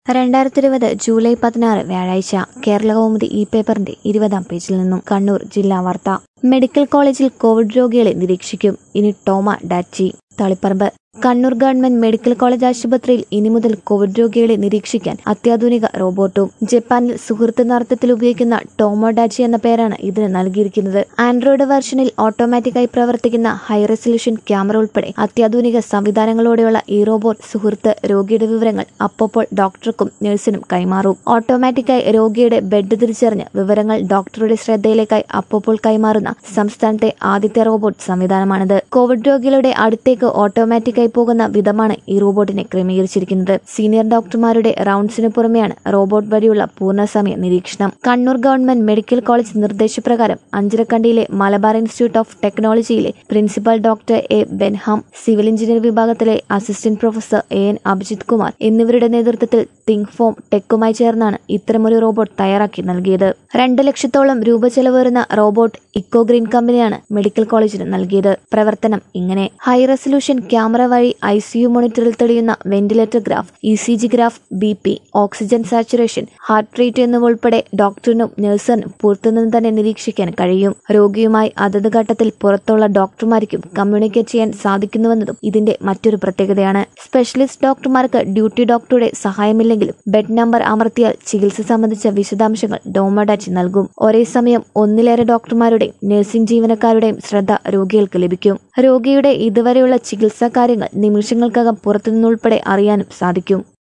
രണ്ടായിരത്തി ഇരുപത് ജൂലൈ പതിനാറ് വ്യാഴാഴ്ച കേരളകൗമുദി ഇ പേപ്പറിന്റെ ഇരുപതാം പേജിൽ നിന്നും കണ്ണൂർ ജില്ലാ വാർത്ത മെഡിക്കൽ കോളേജിൽ കോവിഡ് രോഗികളെ നിരീക്ഷിക്കും ഇനി Tomodachi Taliparamba Kannur government medical college ആശുപത്രിയിൽ ഇനി മുതൽ കോവിഡ് രോഗികളെ നിരീക്ഷിക്കാൻ അത്യാധുനിക റോബോട്ടും ജപ്പാനിൽ സുഹൃത്ത് നടത്തത്തിൽ ഉപയോഗിക്കുന്ന ടോമോഡാച്ചി എന്ന പേരാണ് ഇതിന് നൽകിയിരിക്കുന്നത് ആൻഡ്രോയിഡ് വെർഷനിൽ ഓട്ടോമാറ്റിക്കായി പ്രവർത്തിക്കുന്ന ഹൈ റെസൊല്യൂഷൻ ക്യാമറ ഉൾപ്പെടെ അത്യാധുനിക സംവിധാനങ്ങളോടെയുള്ള ഈ റോബോട്ട് സുഹൃത്ത് രോഗിയുടെ വിവരങ്ങൾ അപ്പപ്പോൾ ഡോക്ടർക്കും നഴ്സിനും കൈമാറും ഓട്ടോമാറ്റിക്കായി രോഗിയുടെ ബെഡ് തിരിച്ചറിഞ്ഞ് വിവരങ്ങൾ ഡോക്ടറുടെ ശ്രദ്ധയിലേക്കായി അപ്പപ്പോൾ കൈമാറുന്ന സംസ്ഥാനത്തെ ആദ്യത്തെ റോബോട്ട് സംവിധാനമാണിത് കോവിഡ് രോഗികളുടെ അടുത്തേക്ക് ഓട്ടോമാറ്റിക്കായി പോകുന്ന വിധമാണ് ഈ റോബോട്ടിനെ ക്രമീകരിച്ചിരിക്കുന്നത് സീനിയർ ഡോക്ടർമാരുടെ റൗണ്ട്സിന് പുറമെയാണ് റോബോട്ട് വഴിയുള്ള പൂർണ്ണസമയ നിരീക്ഷണം കണ്ണൂർ ഗവൺമെന്റ് മെഡിക്കൽ കോളേജ് നിർദ്ദേശപ്രകാരം അഞ്ചരക്കണ്ടിയിലെ മലബാർ ഇൻസ്റ്റിറ്റ്യൂട്ട് ഓഫ് ടെക്നോളജിയിലെ principal doctor A Benham civil engineer വിഭാഗത്തിലെ assistant professor A N Abhijith Kumar എന്നിവരുടെ നേതൃത്വത്തിൽ തിങ്ക് ഫോം ടെക്കുമായി ചേർന്നാണ് ഇത്തരമൊരു റോബോട്ട് തയ്യാറാക്കി നൽകിയത് രണ്ട് ലക്ഷത്തോളം രൂപ ചെലവ് വരുന്ന റോബോട്ട് ഇക്കോ ഗ്രീൻ കമ്പനിയാണ് മെഡിക്കൽ കോളേജിന് നൽകിയത് പ്രവർത്തനം ഇങ്ങനെ ഹൈ റെസൊല്യൂഷൻ ക്യാമറ വഴി ഐ സിയു മോണിറ്ററിൽ തെളിയുന്ന ventilator graph E C G graph B P oxygen saturation heart rate എന്നിവ ഉൾപ്പെടെ ഡോക്ടറിനും നഴ്സറിനും പുറത്തുനിന്ന് തന്നെ നിരീക്ഷിക്കാൻ കഴിയും രോഗിയുമായി അതത് ഘട്ടത്തിൽ പുറത്തുള്ള ഡോക്ടർമാർക്കും കമ്മ്യൂണിക്കേറ്റ് ചെയ്യാൻ സാധിക്കുന്നുവെന്നതും ഇതിന്റെ മറ്റൊരു പ്രത്യേകതയാണ് സ്പെഷ്യലിസ്റ്റ് ഡോക്ടർമാർക്ക് ഡ്യൂട്ടി ഡോക്ടറുടെ സഹായമില്ലെങ്കിലും ബെഡ് നമ്പർ അമർത്തിയാൽ ചികിത്സ സംബന്ധിച്ച വിശദാംശങ്ങൾ ഡോമഡാച്ച് നൽകും ഒരേ സമയം ഒന്നിലേറെ ഡോക്ടർമാരുടെയും നഴ്സിംഗ് ജീവനക്കാരുടെയും ശ്രദ്ധ രോഗികൾക്ക് ലഭിക്കും രോഗിയുടെ ഇതുവരെയുള്ള ചികിത്സാ കാര്യങ്ങൾ നിമിഷങ്ങൾക്കകം പുറത്തുനിന്നുൾപ്പെടെ അറിയാനും സാധിക്കും